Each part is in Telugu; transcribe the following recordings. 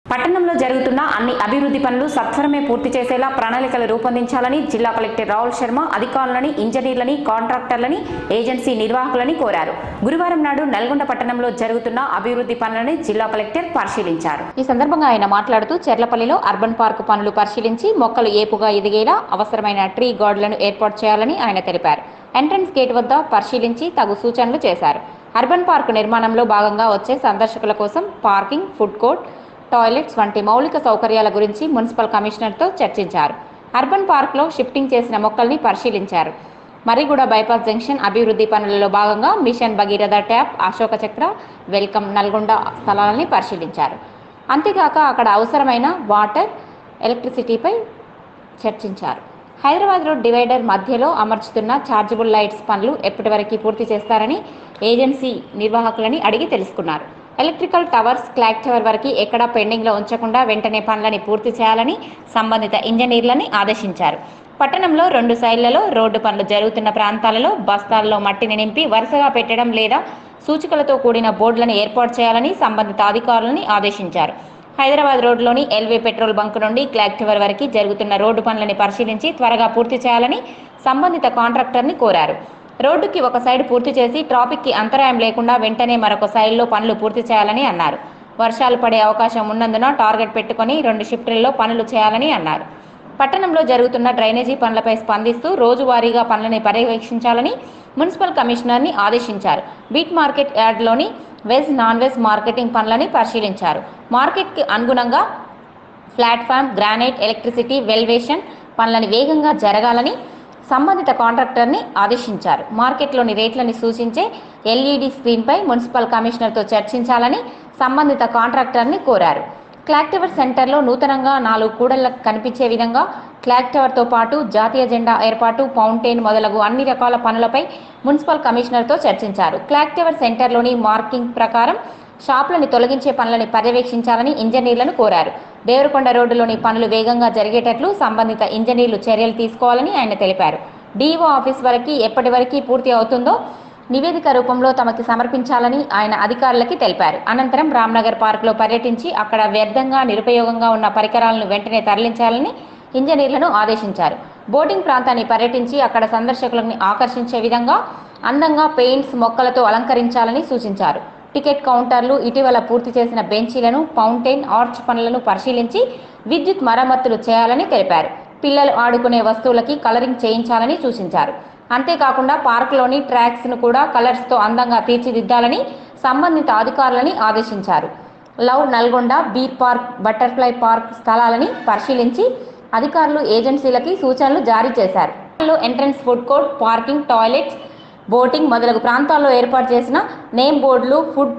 పట్టణంలో జరుగుతున్న అన్ని అభివృద్ధి పనులు సత్వరమే పూర్తి చేసేలా ప్రణాళికలు రూపొందించాలని జిల్లా కలెక్టర్ రాహుల్ శర్మ అధికారులని ఇంజనీర్లని కాంట్రాక్టర్లని ఏజెన్సీ నిర్వాహకులని కోరారు గురువారం నాడు నల్గొండ పట్టణంలో జరుగుతున్న అభివృద్ధి పనులని జిల్లా కలెక్టర్ పరిశీలించారు ఈ సందర్భంగా ఆయన మాట్లాడుతూ చెర్లపల్లిలో అర్బన్ పార్క్ పనులు పరిశీలించి మొక్కలు ఏపుగా ఎదిగేలా అవసరమైన ట్రీ గార్డులను ఏర్పాటు చేయాలని ఆయన తెలిపారు ఎంట్రన్స్ గేట్ వద్ద పరిశీలించి తగు సూచనలు చేశారు అర్బన్ పార్క్ నిర్మాణంలో భాగంగా వచ్చే సందర్శకుల కోసం పార్కింగ్ ఫుడ్ కోర్ట్ టాయిలెట్స్ వంటి మౌలిక సౌకర్యాల గురించి మున్సిపల్ కమిషనర్తో చర్చించారు అర్బన్ పార్క్లో షిఫ్టింగ్ చేసిన మొక్కల్ని పరిశీలించారు మరిగూడ బైపాస్ జంక్షన్ అభివృద్ధి పనులలో భాగంగా మిషన్ భగీరథ ట్యాప్ అశోక చక్ర వెల్కమ్ నల్గొండ స్థలాలని పరిశీలించారు అంతేకాక అక్కడ అవసరమైన వాటర్ ఎలక్ట్రిసిటీపై చర్చించారు హైదరాబాద్ రోడ్ డివైడర్ మధ్యలో అమర్చుతున్న ఛార్జబుల్ లైట్స్ పనులు ఎప్పటివరకు పూర్తి చేస్తారని ఏజెన్సీ నిర్వాహకులని అడిగి తెలుసుకున్నారు ఎలక్ట్రికల్ టవర్స్ క్లాక్ టవర్ వరకు ఎక్కడా పెండింగ్లో ఉంచకుండా వెంటనే పనులని పూర్తి చేయాలని సంబంధిత ఇంజనీర్లని ఆదేశించారు పట్టణంలో రెండు సైడ్లలో రోడ్డు పనులు జరుగుతున్న ప్రాంతాలలో బస్తాల్లో మట్టిని నింపి వరుసగా పెట్టడం లేదా సూచికలతో కూడిన బోర్డులను ఏర్పాటు చేయాలని సంబంధిత అధికారులని ఆదేశించారు హైదరాబాద్ రోడ్లోని ఎల్వీ పెట్రోల్ బంక్ నుండి క్లాక్ టవర్ వరకు జరుగుతున్న రోడ్డు పనులని పరిశీలించి త్వరగా పూర్తి చేయాలని సంబంధిత కాంట్రాక్టర్ని కోరారు రోడ్డుకి ఒక సైడ్ పూర్తి చేసి ట్రాఫిక్కి అంతరాయం లేకుండా వెంటనే మరొక సైడ్లో పనులు పూర్తి చేయాలని అన్నారు వర్షాలు పడే అవకాశం ఉన్నందున టార్గెట్ పెట్టుకొని రెండు షిఫ్టుల్లో పనులు చేయాలని అన్నారు పట్టణంలో జరుగుతున్న డ్రైనేజీ పనులపై స్పందిస్తూ రోజువారీగా పనులని పర్యవేక్షించాలని మున్సిపల్ కమిషనర్ని ఆదేశించారు బీట్ మార్కెట్ యార్డ్లోని వెజ్ నాన్ వెజ్ మార్కెటింగ్ పనులని పరిశీలించారు మార్కెట్కి అనుగుణంగా ప్లాట్ఫామ్ గ్రానైట్ ఎలక్ట్రిసిటీ వెల్వేషన్ పనులని వేగంగా జరగాలని సంబంధిత కాంట్రాక్టర్ని ఆదేశించారు మార్కెట్లోని రేట్లని సూచించే ఎల్ఈడి స్క్రీన్పై మున్సిపల్ కమిషనర్తో చర్చించాలని సంబంధిత కాంట్రాక్టర్ని కోరారు క్లాక్ టవర్ సెంటర్లో నూతనంగా నాలుగు కూడళ్లకు కనిపించే విధంగా క్లాక్ టవర్తో పాటు జాతీయ జెండా ఏర్పాటు ఫౌంటైన్ మొదలగు అన్ని రకాల పనులపై మున్సిపల్ కమిషనర్తో చర్చించారు క్లాక్ టవర్ సెంటర్లోని మార్కింగ్ ప్రకారం షాపులను తొలగించే పనులను పర్యవేక్షించాలని ఇంజనీర్లను కోరారు దేవరకొండ రోడ్డులోని పనులు వేగంగా జరిగేటట్లు సంబంధిత ఇంజనీర్లు చర్యలు తీసుకోవాలని ఆయన తెలిపారు డీఓ ఆఫీస్ వరకు ఎప్పటి వరకు పూర్తి అవుతుందో నివేదిక రూపంలో తమకి సమర్పించాలని ఆయన అధికారులకి తెలిపారు అనంతరం రామ్నగర్ పార్కులో పర్యటించి అక్కడ వ్యర్థంగా నిరుపయోగంగా ఉన్న పరికరాలను వెంటనే తరలించాలని ఇంజనీర్లను ఆదేశించారు బోటింగ్ ప్రాంతాన్ని పర్యటించి అక్కడ సందర్శకులను ఆకర్షించే విధంగా అందంగా పెయింట్స్ మొక్కలతో అలంకరించాలని సూచించారు టికెట్ కౌంటర్లు ఇటీవల పూర్తి చేసిన బెంచీలను ఫౌంటైన్ ఆర్చ్ పనులను పరిశీలించి విద్యుత్ మరమ్మతులు చేయాలని తెలిపారు పిల్లలు ఆడుకునే వస్తువులకి కలరింగ్ చేయించాలని సూచించారు అంతేకాకుండా పార్కులోని ట్రాక్స్ను కూడా కలర్స్తో అందంగా తీర్చిదిద్దాలని సంబంధిత అధికారులని ఆదేశించారు లవ్ నల్గొండ బీర్ పార్క్ బటర్ఫ్లై పార్క్ స్థలాలని పరిశీలించి అధికారులు ఏజెన్సీలకి సూచనలు జారీ చేశారు entrance food court parking toilets boating మొదలగు ప్రాంతాల్లో ఏర్పాటు చేసిన నేమ్ బోర్డులు ఫుడ్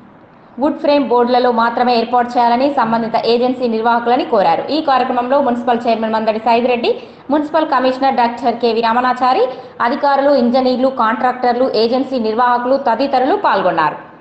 వుడ్ ఫ్రేమ్ బోర్డులలో మాత్రమే ఏర్పాటు చేయాలని సంబంధిత ఏజెన్సీ నిర్వాహకులని కోరారు ఈ కార్యక్రమంలో municipal chairman Mandadi Saidireddy municipal commissioner doctor K V Ramanachari అధికారులు ఇంజనీర్లు కాంట్రాక్టర్లు ఏజెన్సీ నిర్వాహకులు తదితరులు పాల్గొన్నారు